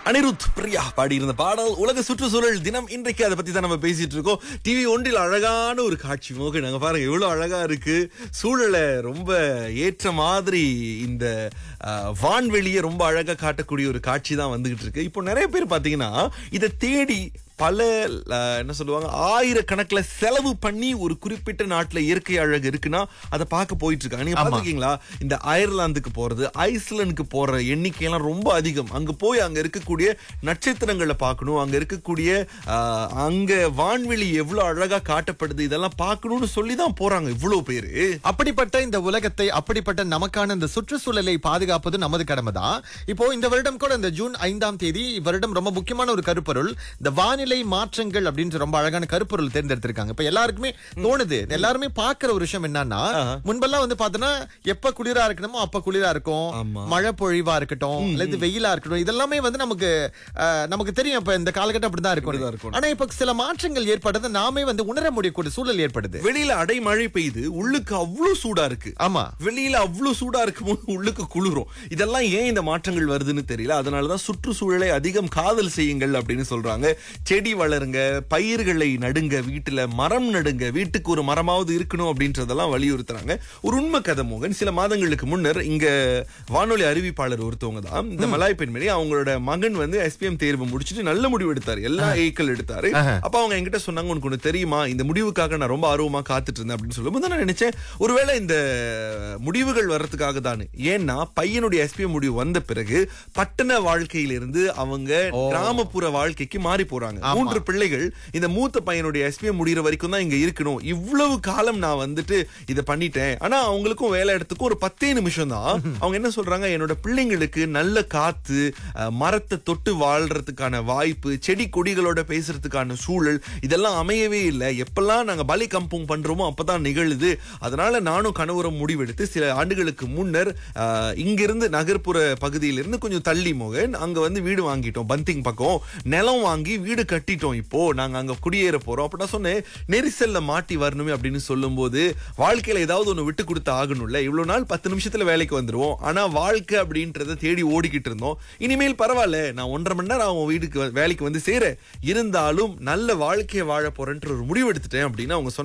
அனிருத் பிரியா பாடியிருந்த பாடல் உலக சுற்றுச்சூழல் தினம் இன்றைக்கு அதை பத்தி தான் நம்ம பேசிட்டு இருக்கோம் டிவி ஒன்றில் அழகான ஒரு காட்சி மோக நாங்க பாருங்க எவ்வளவு அழகா இருக்கு சூழலை ரொம்ப ஏற்ற மாதிரி இந்த அஹ், வான்வெளியை ரொம்ப அழகா காட்டக்கூடிய ஒரு காட்சி தான் வந்துகிட்டு இருக்கு இப்போ நிறைய பேர் பாத்தீங்கன்னா இதை தேடி பல அஹ், என்ன சொல்லுவாங்க ஆயிரக்கணக்கில் செலவு பண்ணி ஒரு குறிப்பிட்ட நாட்டுல இயற்கை அழகு இருக்குன்னா அதை பார்க்க போயிட்டு இருக்காங்க நீங்க பாத்துருக்கீங்களா இந்த அயர்லாந்துக்கு போறது ஐஸ்லாந்துக்கு போற எண்ணிக்கையெல்லாம் ரொம்ப அதிகம் அங்க போய் அங்க இருக்கக்கூடிய நட்சத்திரங்களை பார்க்கணும் அங்க இருக்கக்கூடிய அஹ், அங்க வான்வெளி எவ்வளவு அழகா காட்டப்படுது இதெல்லாம் பார்க்கணும்னு சொல்லி தான் போறாங்க இவ்வளவு பேரு அப்படிப்பட்ட இந்த உலகத்தை அப்படிப்பட்ட நமக்கான இந்த சுற்றுச்சூழலை பாதுகாப்பது நமது கடமை தான் இப்போ இந்த வருடம் கூட இந்த ஜூன் ஐந்தாம் தேதி வருடம் ரொம்ப முக்கியமான ஒரு கருப்பொருள் இந்த வானிலை மாற்றங்கள் அப்படின்ற ரொம்ப அழகான கருப்பொருள் தேர்ந்தெடுத்திருக்காங்க இப்ப எல்லாருக்குமே தோணுது எல்லாருமே பாக்குற ஒரு விஷயம் என்னன்னா முன்பெல்லாம் வந்து பாத்தோன்னா எப்ப குளிரா இருக்கணுமோ அப்ப குளிரா இருக்கும் ஆமா. மழை பொழிவா இருக்கட்டும் அல்லது வெயிலா இருக்கட்டும் இதெல்லாமே வந்து நமக்கு அஹ், நமக்கு தெரியும் இப்ப இந்த காலகட்டம் அப்படிதான் அப்படிதான் இருக்கும் இருக்கும். ஆனா இப்ப சில மாற்றங்கள் ஏற்படுது நாமே வந்து உணர முடியக்கூடிய சூழல் ஏற்படுது வெளியில அடைமழை பெய்யுது உள்ளுக்கு அவ்வளவு சூடா இருக்கு ஆமா வெளியில அவ்வளவு சூடா இருக்கும்போது உள்ளுக்கு குளிரும் இதெல்லாம் ஏன் இந்த மாற்றங்கள் வருதுன்னு தெரியல அதனாலதான் சுற்றுச்சூழலை அதிகம் காதல் செய்யுங்கள் அப்படின்னு சொல்றாங்க செடி வளருங்க பயிர்களை நடுங்க வீட்டுல மரம் நடுங்க வீட்டுக்கு ஒரு மரமாவது இருக்கணும் அப்படின்றதெல்லாம் வலியுறுத்துறாங்க ஒரு உண்மை கதை மோகன் சில மாதங்களுக்கு முன்னர் இங்க வானொலி அறிவிப்பாளர் ஒருத்தவங்க தான் இந்த மலாய் பெண்மணி அவங்களோட மகன் வந்து எஸ்பிஎம் தேர்வு முடிச்சுட்டு நல்ல முடிவு எடுத்தாரு எல்லா ஏக்கள் எடுத்தாரு அப்ப அவங்க என்கிட்ட சொன்னாங்க உனக்கு ஒண்ணு தெரியுமா இந்த முடிவுக்காக நான் ரொம்ப ஆர்வமா காத்துட்டு இருந்தேன் அப்படின்னு சொல்லும்போது நான் நினைச்சேன் ஒருவேளை இந்த முடிவுகள் வர்றதுக்காக தான் ஏன்னா பையனுடைய எஸ்பிஎம் முடிவு வந்த பிறகு பட்டண வாழ்க்கையிலிருந்து அவங்க கிராமப்புற வாழ்க்கைக்கு மாறி போறாங்க மூன்று பிள்ளைகள் இந்த மூத்த பையனுடைய எஸ்பிஎம் முடிகிற வரைக்கும் தான் இங்க இருக்கணும் இவ்வளவு காலம் நான் வந்துட்டு இதை பண்ணிட்டேன் ஆனா அவங்களுக்கும் வேலை இடத்துக்கும் ஒரு பத்தே நிமிஷம் தான் அவங்க என்ன சொல்றாங்க என்னோட பிள்ளைங்களுக்கு நல்ல காத்து அஹ், மரத்தை தொட்டு வாழ்றதுக்கான வாய்ப்பு செடி கொடிகளோட பேசுறதுக்கான சூழல் இதெல்லாம் அமையவே இல்லை எப்பெல்லாம் நாங்க பலி கம்பம் பண்றோமோ அப்பதான் நிகழுது அதனால நானும் கணவரும் முடிவெடுத்து சில ஆண்டுகளுக்கு முன்னர் அஹ், இங்கிருந்து நகர்ப்புற பகுதியிலிருந்து கொஞ்சம் தள்ளி மோகன் அங்க வந்து வீடு வாங்கிட்டோம் பந்திங் பக்கம் நிலம் வாங்கி வீடு கட்டிட்டோம் இப்போ நாங்க அங்க குடியேற போறோம் அப்ப நான் சொன்னேன் நெரிசல்ல மாட்டி வரணுமே அப்படின்னு சொல்லும்போது வாழ்க்கையில ஏதாவது ஒண்ணு விட்டு கொடுத்து ஆகணும்ல இவ்வளவு நாள் பத்து நிமிஷத்துல வேலைக்கு வந்துருவோம் ஆனா வாழ்க்கை அப்படின்றத தேடி ஓடிக்கிட்டு இருந்தோம் இனிமேல் பரவாயில்ல நான் ஒன்றரை மணி நேரம் அவன் வீட்டுக்கு வ- வேலைக்கு வந்து சேர இருந்தாலும் நல்ல வாழ்க்கையை வாழ போறேன்ற ஒரு முடிவு எடுத்துட்டேன் அப்படின்னு அவங்க சொன்னாங்க